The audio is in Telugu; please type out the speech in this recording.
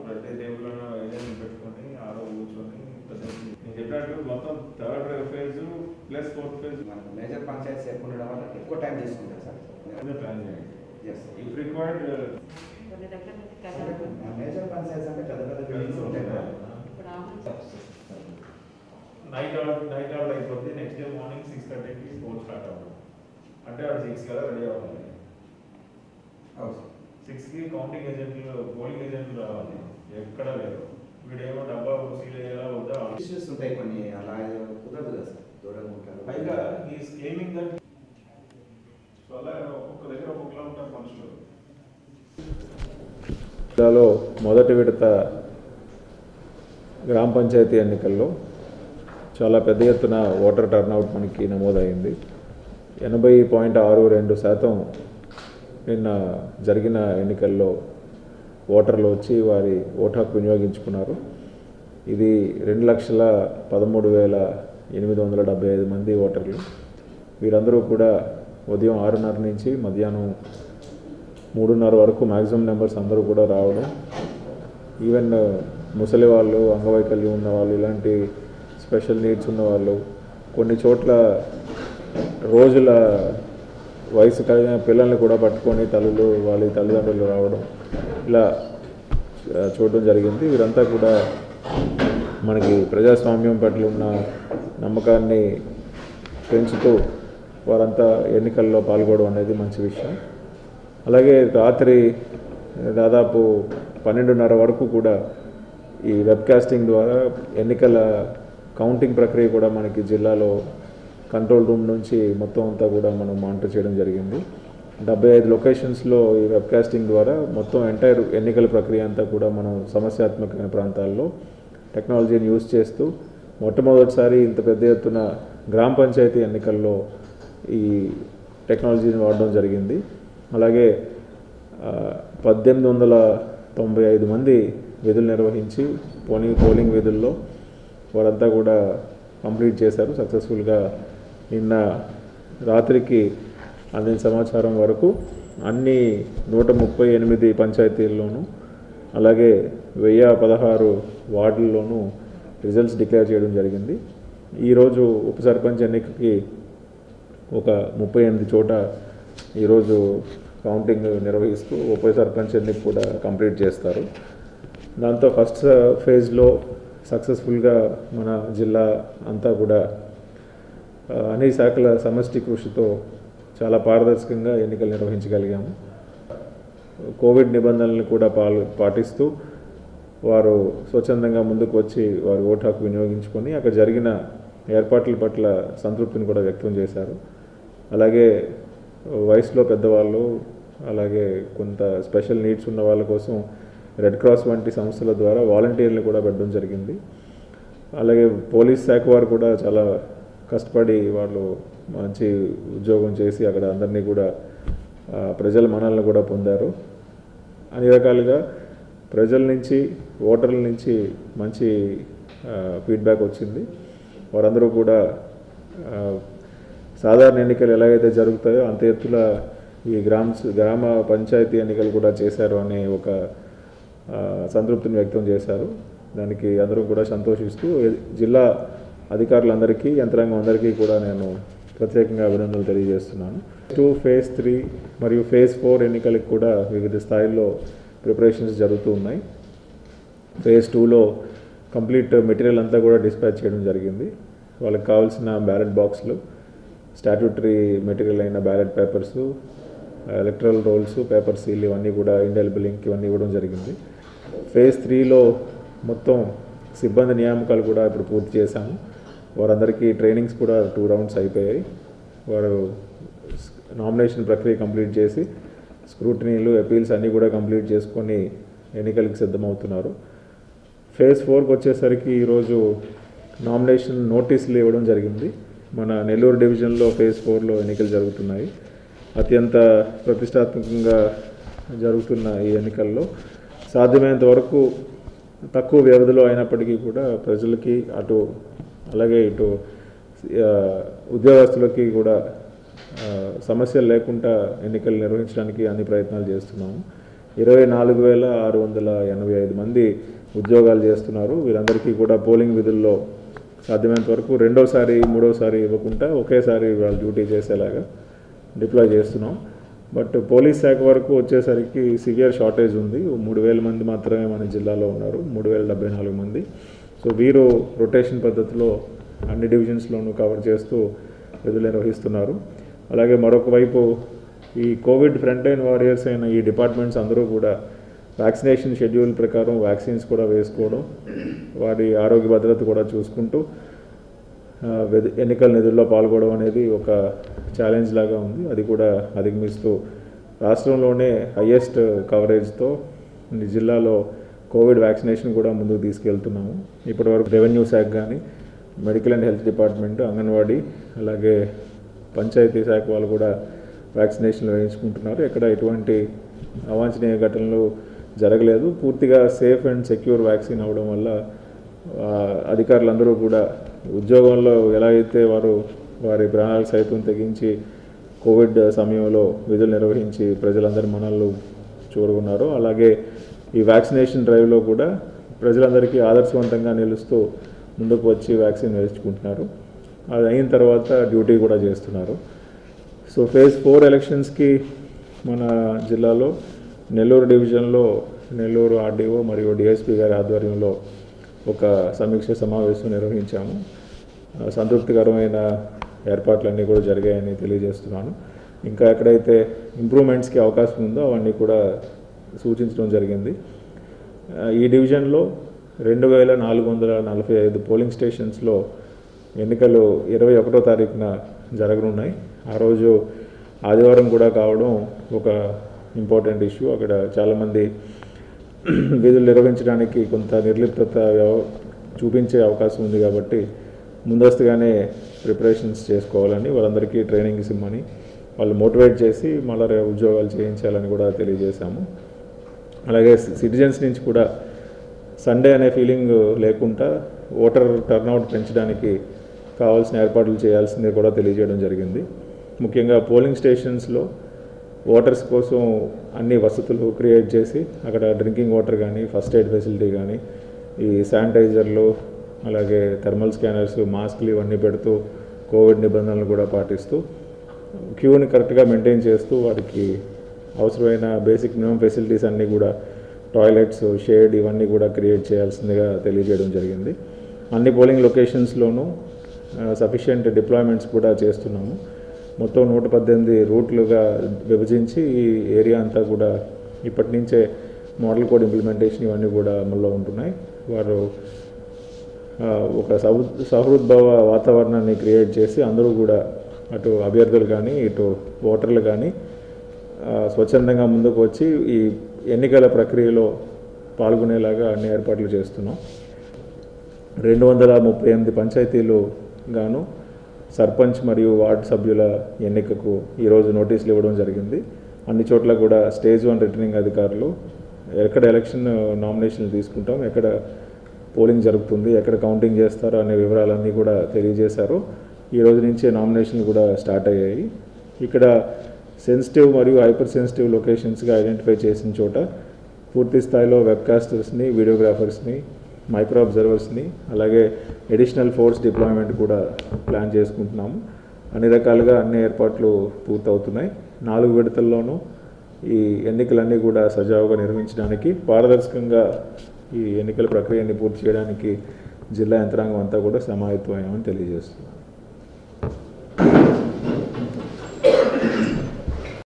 ప్రతి టేబుల్లోనూ ఏజెంట్ పెట్టుకొని ఆరో కూర్చొని ప్రతి- నేను చెప్పినట్టు మొత్తం third phase plus fourth phase మనకు మేజర్ పంచాయతీస్ ఎక్కువ ఉండడం వల్ల ఎక్కువ టైం తీసుకుంటారు సార్ ప్లాన్ చేయండి ఎస్ ఇఫ్ రిక్వైర్డ్ కొన్ని దగ్గర నుంచి కదలదు. మేజర్ పంచాయతీస్ అంటే పెద్ద పెద్ద బిల్డింగ్స్ ఉంటాయి కదా ఇప్పుడు office night out night out అయిపోతే నెక్స్ట్ డే మార్నింగ్ సిక్స్ థర్టీకి స్పోర్ట్స్ స్టార్ట్ అవ్వడం అంటే అది సిక్స్ కదా రెడీ అవ్వాలి అవును సార్ సిక్స్కి కౌంటింగ్ ఏజెంట్లు పోలింగ్ ఏజెంట్లు రావాలి ఎక్కడ లేరు వీడేమో డబ్బా సీల్ అయ్యేలా వద్దా ఇష్యూస్ ఉంటాయి కొన్ని అలా కుదరదు కదా సార్ దూరంగా ఉంటారు పైగా ఈ స్కేమింగ్ దట్ సో అలా ఒక్కొక్క దగ్గర ఒక్కొక్కలా ఉంటారు మనుషులు జిల్లాలో మొదటి విడత గ్రామ పంచాయతీ ఎన్నికల్లో చాలా పెద్ద ఎత్తున ఓటర్ టర్నౌట్ మనకి నమోదైంది ఎనభై పాయింట్ ఆరు రెండు శాతం నిన్న జరిగిన ఎన్నికల్లో ఓటర్లు వచ్చి వారి ఓటు హక్కు వినియోగించుకున్నారు ఇది రెండు లక్షల పదమూడు వేల ఎనిమిది వందల డెబ్బై ఐదు మంది ఓటర్లు వీరందరూ కూడా ఉదయం ఆరున్నర నుంచి మధ్యాహ్నం మూడున్నర వరకు మ్యాక్సిమం నెంబర్స్ అందరూ కూడా రావడం ఈవెన్ ముసలి వాళ్ళు అంగవైకల్యం ఉన్న వాళ్ళు ఇలాంటి స్పెషల్ నీడ్స్ ఉన్న వాళ్ళు కొన్ని చోట్ల రోజుల వయసు కలిగిన పిల్లల్ని కూడా పట్టుకొని తల్లులు వాళ్ళ తల్లిదండ్రులు రావడం ఇలా ఆ, చూడడం జరిగింది వీరంతా కూడా మనకి ప్రజాస్వామ్యం పట్ల ఉన్న నమ్మకాన్ని పెంచుతూ వారంతా ఎన్నికల్లో పాల్గొనడం అనేది మంచి విషయం అలాగే రాత్రి దాదాపు పన్నెండున్నర వరకు కూడా ఈ వెబ్కాస్టింగ్ ద్వారా ఎన్నికల కౌంటింగ్ ప్రక్రియ కూడా మనకి జిల్లాలో కంట్రోల్ రూమ్ నుంచి మొత్తం అంతా కూడా మనం మానిటర్ చేయడం జరిగింది డెబ్బై ఐదు లొకేషన్స్లో ఈ వెబ్కాస్టింగ్ ద్వారా మొత్తం ఎంటైర్ ఎన్నికల ప్రక్రియ అంతా కూడా మనం సమస్యాత్మకమైన ప్రాంతాల్లో టెక్నాలజీని యూజ్ చేస్తూ మొట్టమొదటిసారి ఇంత పెద్ద ఎత్తున గ్రామ పంచాయతీ ఎన్నికల్లో ఈ టెక్నాలజీని వాడడం జరిగింది అలాగే ఆ, పద్దెనిమిది వందల తొంభై ఐదు మంది విధులు నిర్వహించి పోలింగ్ పోలింగ్ విధుల్లో వారంతా కూడా కంప్లీట్ చేశారు సక్సెస్ఫుల్గా నిన్న రాత్రికి అందిన సమాచారం వరకు అన్ని నూట ముప్పై ఎనిమిది పంచాయతీల్లోనూ అలాగే వెయ్యి పదహారు వార్డుల్లోనూ రిజల్ట్స్ డిక్లేర్ చేయడం జరిగింది ఈరోజు ఉప సర్పంచ్ ఎన్నికకి ఒక ముప్పై ఎనిమిది చోట ఈరోజు కౌంటింగ్ నిర్వహిస్తూ ఉప సర్పంచ్ ఎన్నిక కూడా కంప్లీట్ చేస్తారు దాంతో ఫస్ట్ ఫేజ్లో సక్సెస్ఫుల్గా మన జిల్లా అంతా కూడా ఆ, అన్ని శాఖల సమష్టి కృషితో చాలా పారదర్శకంగా ఎన్నికలు నిర్వహించగలిగాము కోవిడ్ నిబంధనలను కూడా పాలు పాటిస్తూ వారు స్వచ్ఛందంగా ముందుకు వచ్చి వారి ఓటు హక్కు వినియోగించుకొని అక్కడ జరిగిన ఏర్పాట్ల పట్ల సంతృప్తిని కూడా వ్యక్తం చేశారు అలాగే వయసులో పెద్దవాళ్ళు అలాగే కొంత స్పెషల్ నీడ్స్ ఉన్న వాళ్ళ కోసం రెడ్ క్రాస్ వంటి సంస్థల ద్వారా వాలంటీర్లు కూడా పెట్టడం జరిగింది అలాగే పోలీస్ శాఖ వారు కూడా చాలా కష్టపడి వాళ్ళు మంచి ఉద్యోగం చేసి అక్కడ అందరినీ కూడా ఆ, ప్రజల మనల్ని కూడా పొందారు అన్ని రకాలుగా ప్రజల నుంచి ఓటర్ల నుంచి మంచి ఫీడ్బ్యాక్ వచ్చింది వారందరూ కూడా ఆ, సాధారణ ఎన్నికలు ఎలాగైతే జరుగుతాయో అంత ఎత్తుల ఈ గ్రామ గ్రామ పంచాయతీ ఎన్నికలు కూడా చేశారు అనే ఒక ఆ, సంతృప్తిని వ్యక్తం చేశారు దానికి అందరూ కూడా సంతోషిస్తూ ఎ- జిల్లా అధికారులందరికీ యంత్రాంగం అందరికీ కూడా నేను ప్రత్యేకంగా అభినందనలు తెలియజేస్తున్నాను టూ ఫేజ్ త్రీ మరియు ఫేజ్ ఫోర్ ఎన్నికలకు కూడా వివిధ స్థాయిల్లో ప్రిపరేషన్స్ జరుగుతూ ఉన్నాయి ఫేజ్ టూలో కంప్లీట్ మెటీరియల్ అంతా కూడా డిస్పాచ్ చేయడం జరిగింది వాళ్ళకి కావాల్సిన బ్యాలెట్ బాక్స్లు స్టాట్యూటరీ మెటీరియల్ అయిన ballot papers electoral rolls paper seal ఇవన్నీ కూడా ఇండెలిబుల్ ఇంక్ ఇవన్నీ ఇవ్వడం జరిగింది ఫేజ్ త్రీలో మొత్తం సిబ్బంది నియామకాలు కూడా ఇప్పుడు పూర్తి చేశాము వారందరికీ ట్రైనింగ్స్ కూడా టూ రౌండ్స్ అయిపోయాయి వారు నామినేషన్ ప్రక్రియ కంప్లీట్ చేసి స్క్రూటినీలు అపీల్స్ అన్నీ కూడా కంప్లీట్ చేసుకొని ఎన్నికలకు సిద్ధమవుతున్నారు ఫేజ్ ఫోర్కి వచ్చేసరికి ఈరోజు నామినేషన్ నోటీసులు ఇవ్వడం జరిగింది మన నెల్లూరు డివిజన్లో ఫేజ్ ఫోర్లో ఎన్నికలు జరుగుతున్నాయి అత్యంత ప్రతిష్టాత్మకంగా జరుగుతున్న ఈ ఎన్నికల్లో సాధ్యమైనంత వరకు తక్కువ వ్యవధిలో అయినప్పటికీ కూడా ప్రజలకి అటు అలాగే ఇటు ఆ, ఉద్యోగస్తులకి కూడా ఆ, సమస్యలు లేకుండా ఎన్నికలు నిర్వహించడానికి అన్ని ప్రయత్నాలు చేస్తున్నాము ఇరవై నాలుగు వేల ఆరు వందల ఎనభై ఐదు మంది ఉద్యోగాలు చేస్తున్నారు వీరందరికీ కూడా పోలింగ్ విధుల్లో సాధ్యమైనంత వరకు రెండోసారి మూడోసారి ఇవ్వకుండా ఒకేసారి వాళ్ళు డ్యూటీ చేసేలాగా డిప్లాయ్ చేస్తున్నాం బట్ పోలీస్ శాఖ వరకు వచ్చేసరికి సివియర్ షార్టేజ్ ఉంది మూడు వేల మంది మాత్రమే మన జిల్లాలో ఉన్నారు మూడు వేల డెబ్బై నాలుగు మంది సో వీరు రొటేషన్ పద్ధతిలో అన్ని డివిజన్స్లోనూ కవర్ చేస్తూ విధులు నిర్వహిస్తున్నారు అలాగే మరొక వైపు ఈ కోవిడ్ ఫ్రంట్ లైన్ వారియర్స్ అయిన ఈ డిపార్ట్మెంట్స్ అందరూ కూడా వ్యాక్సినేషన్ షెడ్యూల్ ప్రకారం వ్యాక్సిన్స్ కూడా వేసుకోవడం వారి ఆరోగ్య భద్రత కూడా చూసుకుంటూ ఆ, వెద- ఎన్నికల నిధుల్లో పాల్గొనడం అనేది ఒక ఛాలెంజ్ లాగా ఉంది అది కూడా అధిగమిస్తూ రాష్ట్రంలోనే హయ్యెస్ట్ కవరేజ్తో ఈ జిల్లాలో కోవిడ్ వ్యాక్సినేషన్ కూడా ముందుకు తీసుకెళ్తున్నాము ఇప్పటివరకు రెవెన్యూ శాఖ కానీ medical and health department anganwadi అలాగే పంచాయతీ శాఖ వాళ్ళు కూడా వ్యాక్సినేషన్లు వేయించుకుంటున్నారు ఎక్కడ ఎటువంటి అవాంఛనీయ ఘటనలు జరగలేదు పూర్తిగా సేఫ్ అండ్ సెక్యూర్ వ్యాక్సిన్ అవ్వడం వల్ల ఆ, అధికారులందరూ కూడా ఉద్యోగంలో ఎలా అయితే వారు వారి ప్రాణాలు సైతం తెగించి కోవిడ్ సమయంలో విధులు నిర్వహించి ప్రజలందరి మనల్ని చూరుకున్నారో అలాగే ఈ వ్యాక్సినేషన్ డ్రైవ్లో కూడా ప్రజలందరికీ ఆదర్శవంతంగా నిలుస్తూ ముందుకు వచ్చి వ్యాక్సిన్ వేయించుకుంటున్నారు అది అయిన తర్వాత డ్యూటీ కూడా చేస్తున్నారు సో ఫేజ్ ఫోర్ ఎలక్షన్స్కి మన జిల్లాలో నెల్లూరు డివిజన్లో నెల్లూరు ఆర్డీఓ మరియు డిఎస్పీ గారి ఆధ్వర్యంలో ఒక సమీక్ష సమావేశం నిర్వహించాము ఆ, సంతృప్తికరమైన ఏర్పాట్లన్నీ కూడా జరిగాయని తెలియజేస్తున్నాను ఇంకా ఎక్కడైతే ఇంప్రూవ్మెంట్స్కి అవకాశం ఉందో అవన్నీ కూడా సూచించడం జరిగింది ఆ, ఈ డివిజన్లో రెండు వేల నాలుగు వందల నలభై ఐదు పోలింగ్ స్టేషన్స్లో ఎన్నికలు ఇరవై ఒకటో తారీఖున జరగనున్నాయి ఆ రోజు ఆదివారం కూడా కావడం ఒక ఇంపార్టెంట్ ఇష్యూ అక్కడ చాలామంది విధులు నిర్వహించడానికి కొంత నిర్లిప్తత వ్యవ- చూపించే అవకాశం ఉంది కాబట్టి ముందస్తుగానే ప్రిపరేషన్స్ చేసుకోవాలని వాళ్ళందరికీ ట్రైనింగ్స్ ఇమ్మని వాళ్ళు మోటివేట్ చేసి మళ్ళీ రేపు ఉద్యోగాలు చేయించాలని కూడా తెలియజేశాము అలాగే సిటిజన్స్ నుంచి కూడా సండే అనే ఫీలింగ్ లేకుండా ఓటర్ టర్నౌట్ పెంచడానికి కావాల్సిన ఏర్పాట్లు చేయాల్సింది కూడా తెలియజేయడం జరిగింది ముఖ్యంగా పోలింగ్ స్టేషన్స్లో ఓటర్స్ కోసం అన్ని వసతులు క్రియేట్ చేసి అక్కడ డ్రింకింగ్ వాటర్ కానీ ఫస్ట్ ఎయిడ్ ఫెసిలిటీ కానీ ఈ శానిటైజర్లు అలాగే థర్మల్ స్కానర్స్ మాస్క్లు ఇవన్నీ పెడుతూ కోవిడ్ నిబంధనలు కూడా పాటిస్తూ క్యూని కరెక్ట్గా మెయింటైన్ చేస్తూ వారికి అవసరమైన బేసిక్ మినిమం ఫెసిలిటీస్ అన్నీ కూడా టాయిలెట్స్ షేడ్ ఇవన్నీ కూడా క్రియేట్ చేయాల్సిందిగా తెలియజేయడం జరిగింది అన్ని పోలింగ్ లొకేషన్స్లోనూ సఫిషియంట్ డిప్లాయ్మెంట్స్ కూడా చేస్తున్నాము మొత్తం నూట పద్దెనిమిది రూట్లుగా విభజించి ఈ ఏరియా అంతా కూడా ఇప్పటి నుంచే మోడల్ కోడ్ ఇంప్లిమెంటేషన్ ఇవన్నీ కూడా అమల్లో ఉంటున్నాయి వారు ఆ, ఒక సౌ సహృద్భావ వాతావరణాన్ని క్రియేట్ చేసి అందరూ కూడా అటు అభ్యర్థులు కానీ ఇటు ఓటర్లు కానీ ఆ, స్వచ్ఛందంగా ముందుకు వచ్చి ఈ ఎన్నికల ప్రక్రియలో పాల్గొనేలాగా అన్ని ఏర్పాట్లు చేస్తున్నాం రెండు వందల ముప్పై ఎనిమిది పంచాయతీలు గాను సర్పంచ్ మరియు వార్డు సభ్యుల ఎన్నికకు ఈరోజు నోటీసులు ఇవ్వడం జరిగింది అన్ని చోట్ల కూడా స్టేజ్ వన్ రిటర్నింగ్ అధికారులు ఎక్కడ ఎలక్షన్ నామినేషన్లు తీసుకుంటాం ఎక్కడ పోలింగ్ జరుగుతుంది ఎక్కడ కౌంటింగ్ చేస్తారో అనే వివరాలన్నీ కూడా తెలియజేశారు ఈ రోజు నుంచే నామినేషన్లు కూడా స్టార్ట్ అయ్యాయి ఇక్కడ సెన్సిటివ్ మరియు హైపర్ సెన్సిటివ్ లొకేషన్స్గా ఐడెంటిఫై చేసిన చోట పూర్తి స్థాయిలో వెబ్కాస్టర్స్ని వీడియోగ్రాఫర్స్ని మైక్రో అబ్జర్వర్స్ని అలాగే అడిషనల్ ఫోర్స్ డిప్లాయ్మెంట్ కూడా ప్లాన్ చేసుకుంటున్నాము అన్ని రకాలుగా అన్ని ఏర్పాట్లు పూర్తవుతున్నాయి నాలుగు విడతల్లోనూ ఈ ఎన్నికలన్నీ కూడా సజావుగా నిర్వహించడానికి పారదర్శకంగా ఈ ఎన్నికల ప్రక్రియని పూర్తి చేయడానికి జిల్లా యంత్రాంగం అంతా కూడా సమాయత్తమయ్యామని తెలియజేస్తున్నాం